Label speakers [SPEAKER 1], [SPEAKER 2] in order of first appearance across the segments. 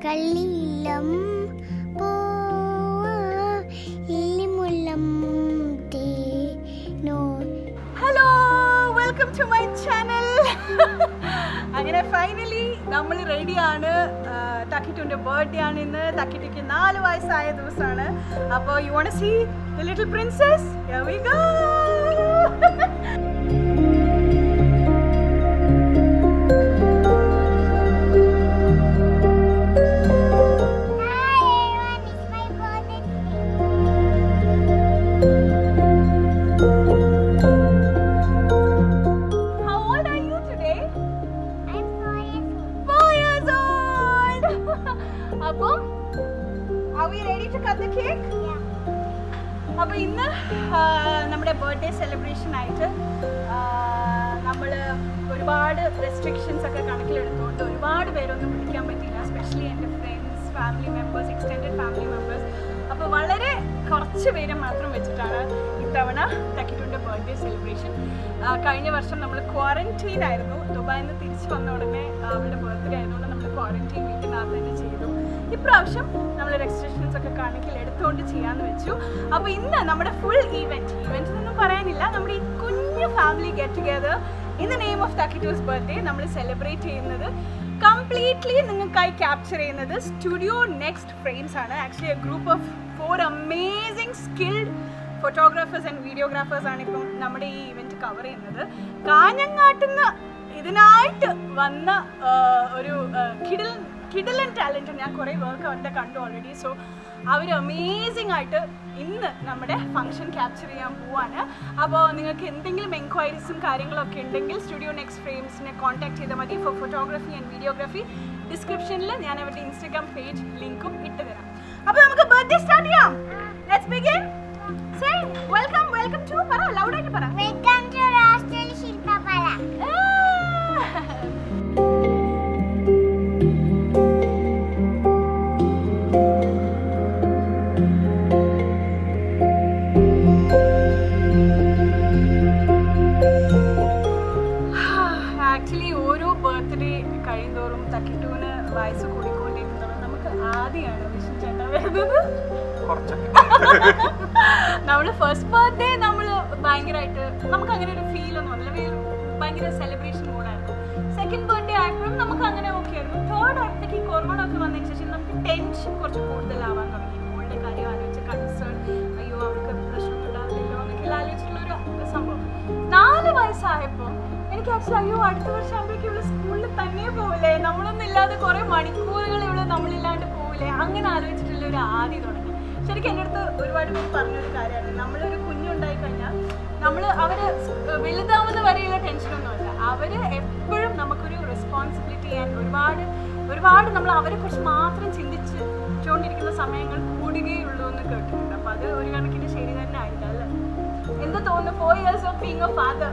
[SPEAKER 1] കള്ളിയില്ലം പോവാ ഇല്ലിമുല്ലം തേനോ
[SPEAKER 2] hello welcome to my channel അങ്ങനെ ഫൈനലി നമ്മൾ റെഡിയാണ് തക്കിറ്റുൻ്റെ ബർത്ത്ഡേ ആണ് ഇന്ന് തക്കിറ്റിക്ക് നാല് വയസ്സായ ദിവസമാണ് അപ്പോൾ you want see the little princess we go How old are you today? Four years old. അപ്പോൾ are we ready to cut the cake? അപ്പോൾ ഇന്ന് ആ, നമ്മുടെ ബർത്ത്ഡേ സെലിബ്രേഷൻ ആയിട്ട് നമ്മൾ ഒരുപാട് റെസ്ട്രിക്ഷൻസ് ഒക്കെ കണക്കിലെടുത്തുകൊണ്ട് ഒരുപാട് പേരൊന്നും വിളിക്കാൻ പറ്റിയില്ല സ്പെഷ്യലി എൻ്റെ friends family members extended family members അപ്പോൾ വളരെ കുറച്ച് പേരെ മാത്രം വെച്ചിട്ടാണ് ഇത്തവണ തക്കിറ്റുൻ്റെ ബർത്ത്ഡേ സെലിബ്രേഷൻ കഴിഞ്ഞ വർഷം നമ്മൾ ക്വാറന്റൈൻ ആയിരുന്നു ദുബായിൽ നിന്ന് തിരിച്ചു വന്ന ഉടനെ അവളുടെ ബർത്ത്ഡേ ആയതുകൊണ്ട് നമ്മൾ ക്വാറന്റൈൻ വീട്ടിനകത്ത് തന്നെ ചെയ്തു ഇപ്രാവശ്യം നമ്മൾ റെസ്ട്രിക്ഷൻസ് ഒക്കെ കണക്കിൽ എടുത്തുകൊണ്ട് ചെയ്യാന്ന് വെച്ചു അപ്പോൾ ഇന്ന് നമ്മുടെ ഫുൾ ഈവെന്റ് ഈവെന്റ് ഒന്നും പറയാനില്ല നമ്മുടെ ഈ കുഞ്ഞു family get together in the name of തക്കിറ്റൂസ് ബർത്ത്ഡേ നമ്മൾ സെലിബ്രേറ്റ് ചെയ്യുന്നത് കംപ്ലീറ്റ്ലി നിങ്ങൾക്കായി ക്യാപ്ചർ ചെയ്യുന്നത് സ്റ്റുഡിയോ നെക്സ്റ്റ് ഫ്രെയിംസ് ആണ് actually a group of four amazing skilled photographers and videographers ആണ് ഇപ്പം നമ്മുടെ ഈ ഇവന്റ് കവർ ചെയ്യുന്നത് കാഞ്ഞങ്ങാട്ടുനിന്ന് ഇതിനായിട്ട് വന്ന ആ, ഒരു കിഡിൽ കിഡിലൻ ടാലൻറ്റ് ഞാൻ കുറേ വർക്ക് അവരുടെ കണ്ടു ഓൾറെഡി സോ അവർ അമേസിംഗ് ആയിട്ട് ഇന്ന് നമ്മുടെ ഫംഗ്ഷൻ ക്യാപ്ചർ ചെയ്യാൻ പോവാണ് അപ്പോൾ നിങ്ങൾക്ക് എന്തെങ്കിലും എൻക്വയറീസും കാര്യങ്ങളൊക്കെ ഉണ്ടെങ്കിൽ സ്റ്റുഡിയോ നെക്സ്റ്റ് ഫ്രെയിംസിനെ കോൺടാക്ട് ചെയ്താൽ മതി ഫോർ ഫോട്ടോഗ്രാഫി ആൻഡ് വീഡിയോഗ്രാഫി ഡിസ്ക്രിപ്ഷനിൽ ഞാൻ അവരുടെ ഇൻസ്റ്റാഗ്രാം പേജ് ലിങ്കും ഇട്ട് തരാം അപ്പോൾ നമുക്ക് ബർത്ത്ഡേ സ്റ്റാർട്ട് ചെയ്യാം let's begin say welcome welcome to പറ ലൗഡായിട്ട് പറ
[SPEAKER 1] വെൽക്കം ടു രാഷ്ട്രീയ ശില്പകല
[SPEAKER 2] ആക്ച്വലി ഓരോ ബർത്ത്ഡേ കഴിയുന്തോറും തക്കിട്ടൂന് വയസ്സ് കൂടിക്കൊണ്ടിരിക്കുന്നതും നമുക്ക് ആദ്യമാണ് വിഷ്ണു ചേട്ടാ വരുന്നത് നമ്മൾ ഫസ്റ്റ് ബർത്ത്ഡേ നമ്മൾ ഭയങ്കരമായിട്ട് നമുക്ക് അങ്ങനെ ഒരു ഫീൽ ഒന്നും വന്നില്ല We- ഭയങ്കര സെലിബ്രേഷൻ മൂഡായിരുന്നു സെക്കൻഡ് ബർത്ത്ഡേ ആയപ്പോഴും നമുക്ക് അങ്ങനെ ഓക്കെ ആയിരുന്നു തേർഡ് ആയപ്പോഴത്തേക്ക് ഈ കൊറോണ ഒക്കെ വന്നതിന് ശേഷം നമുക്ക് ടെൻഷൻ കുറച്ച് കൂടുതലാവാൻ തുടങ്ങി മോളുടെ കാര്യം ആലോചിച്ച് കൺസേൺ അയ്യോ അവർക്ക് പ്രശ്നം ഉണ്ടാവില്ലല്ലോ എന്നൊക്കെ ആലോചിച്ചിട്ടുള്ള ഒരു സംഭവം നാല് വയസ്സായപ്പോൾ എനിക്ക് ആക്ച്വലി അയ്യോ അടുത്ത വർഷം ആകുമ്പോഴേക്കും ഇവിടെ സ്കൂളിൽ തന്നെ പോവില്ലേ നമ്മളൊന്നും ഇല്ലാതെ കുറെ മണിക്കൂറുകൾ ഇവിടെ നമ്മളില്ലാണ്ട് പോവില്ലേ അങ്ങനെ ആലോചിച്ചിട്ടുള്ള ഒരു ആദ്യം തുടങ്ങി ശരിക്കും എൻ്റെ അടുത്ത് ഒരുപാട് പേര് പറഞ്ഞൊരു കാര്യമാണ് നമ്മളൊരു കുഞ്ഞുണ്ടായി കഴിഞ്ഞാൽ നമ്മൾ അവർ വലുതാവുന്ന വരെയുള്ള ടെൻഷനൊന്നുമല്ല അവർ എപ്പോഴും നമുക്കൊരു റെസ്പോൺസിബിലിറ്റി ചെയ്യാൻ ഒരുപാട് ഒരുപാട് നമ്മൾ അവരെ കുറിച്ച് മാത്രം ചിന്തിച്ച് ചോണ്ടിരിക്കുന്ന സമയങ്ങൾ കൂടുകയുള്ളൂ എന്ന് കേട്ടിട്ടുണ്ട് അപ്പോൾ അത് ഒരു കണക്കിന് ശരി തന്നെ ആയില്ല അല്ലേ എന്ത് തോന്നുന്നു four years of being a father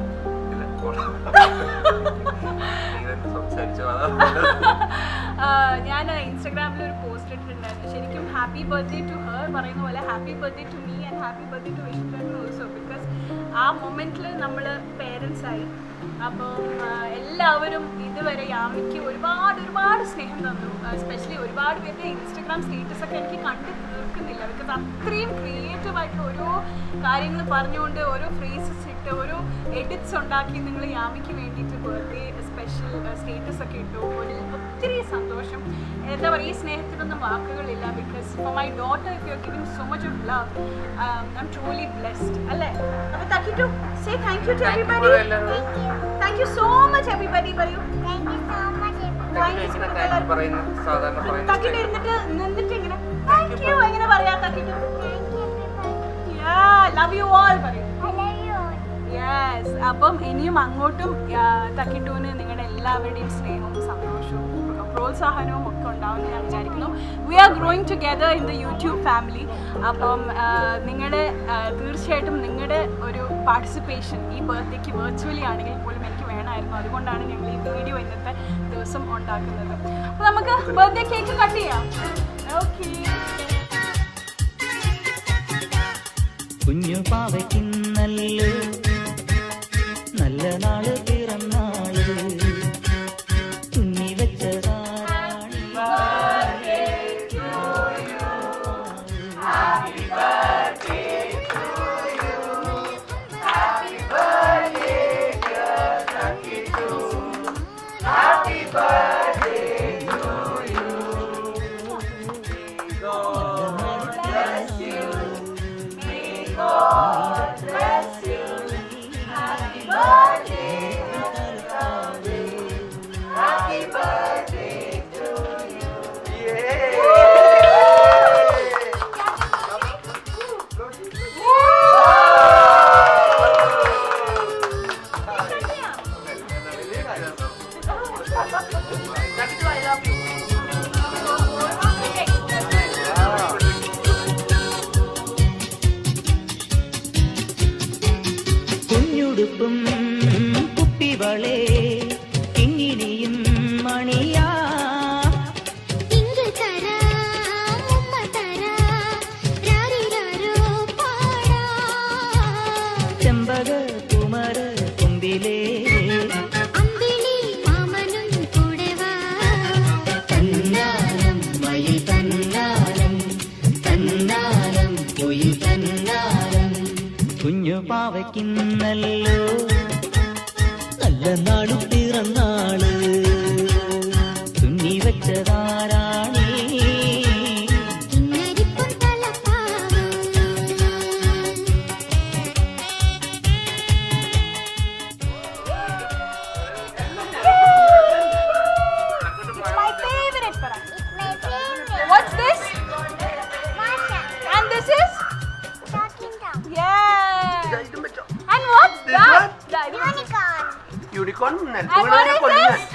[SPEAKER 2] ഞാൻ ഇൻസ്റ്റാഗ്രാമിൽ ഒരു പോസ്റ്റ് ഇട്ടിട്ടുണ്ടായിരുന്നു ശരിക്കും ഹാപ്പി ബർത്ത്ഡേ ടു ഹർ പറയുന്ന പോലെ happy birthday to me and happy birthday to Vishnu also because ആ മൊമെൻറ്റിൽ നമ്മൾ പേരൻസ് ആയി അപ്പോൾ എല്ലാവരും ഇതുവരെ യാമിക്ക് ഒരുപാട് ഒരുപാട് സ്നേഹം തന്നു എസ്പെഷ്യലി ഒരുപാട് പേരുടെ ഇൻസ്റ്റഗ്രാം സ്റ്റേറ്റസ് ഒക്കെ എനിക്ക് കണ്ട് തീർക്കുന്നില്ല ബിക്കോസ് അത്രയും ക്രിയേറ്റീവ് ആയിട്ടുള്ള ഓരോ കാര്യങ്ങൾ പറഞ്ഞുകൊണ്ട് ഓരോ ഫ്രേസസ് ഇട്ട് ഓരോ എഡിറ്റ്സ് ഉണ്ടാക്കി നിങ്ങൾ യാമിക്ക് വേണ്ടിയിട്ട് ബർത്ത്ഡേ സ്പെഷ്യൽ സ്റ്റേറ്റസ് ഒക്കെ ഇട്ടു ഒരു ഒത്തിരി സന്തോഷം എന്താ പറയുക ഈ സ്നേഹത്തിനൊന്നും വാക്കുകളില്ല because for my daughter if you are giving so much of love I am truly blessed അല്ലേ അപ്പോൾ thank you to say thank you to everybody thank you so much everybody പറയൂ
[SPEAKER 1] താങ്ക് യു സോ മച്ച്
[SPEAKER 2] തക്കിട്ട് ഇരുന്നിട്ട് നിന്നിട്ട് ഇങ്ങനെ thank you എങ്ങനെ പറയാ തക്കിട്ട്
[SPEAKER 1] thank you
[SPEAKER 2] yeah love you all പറയൂ
[SPEAKER 1] I love you all
[SPEAKER 2] yes അപ്പം ഇനിയും അങ്ങോട്ടും തക്കിട്ടൂന് നിങ്ങളുടെ എല്ലാവരുടെയും സ്നേഹവും സന്തോഷവും പ്രോത്സാഹനവും ഒക്കെ ഉണ്ടാവുമെന്ന് ഞാൻ വിചാരിക്കുന്നു we are growing together in the YouTube family അപ്പം നിങ്ങളുടെ തീർച്ചയായിട്ടും നിങ്ങളുടെ ഒരു പാർട്ടിസിപ്പേഷൻ ഈ ബർത്ത്ഡേക്ക് വെർച്വലി ആണെങ്കിൽ പോലും എനിക്ക് വേണമായിരുന്നു അതുകൊണ്ടാണ് ഞങ്ങൾ ഈ വീഡിയോ ഇന്നത്തെ ദിവസം ഉണ്ടാക്കുന്നത് അപ്പോൾ നമുക്ക് ബർത്ത്ഡേ കേക്ക് കട്ട് ചെയ്യാം ഓക്കെ
[SPEAKER 3] കുഞ്ഞു പാവയ്ക്കുന്നല്ലോ നല്ല നാള് പിറന്നാള് തുന്നി വെച്ചതാണി കുഞ്ഞുടുപ്പും കുപ്പിവളേ കിങ്ങിണിയും മണിയാ
[SPEAKER 4] തിങ്കൾ തരാം ഉമ്മ തരാം രാരിരാരോ പാടാം
[SPEAKER 3] ചെമ്പക കുമര കുമ്പിലേ
[SPEAKER 4] അമ്പിളി മാമനും കൂടെ വാ
[SPEAKER 3] തന്നാലം മയിൽ തന്നാലം തന്നാലം കുയിൽ തന്നാലം കുഞ്ഞു പാവയ്ക്കുന്നല്ലോ നല്ല നാളു പിറന്നാള് തുന്നി വെച്ചതാരാണേ
[SPEAKER 4] ഇന്നരിപ്പും തലപ്പാവ്
[SPEAKER 2] My favorite para.
[SPEAKER 1] My favorite.
[SPEAKER 2] What's this?
[SPEAKER 1] Masha.
[SPEAKER 2] And this is?
[SPEAKER 1] Talking Tom.
[SPEAKER 2] Yeah. And what's that? That-
[SPEAKER 1] Unicorn.
[SPEAKER 5] Unicorn
[SPEAKER 2] And what is this?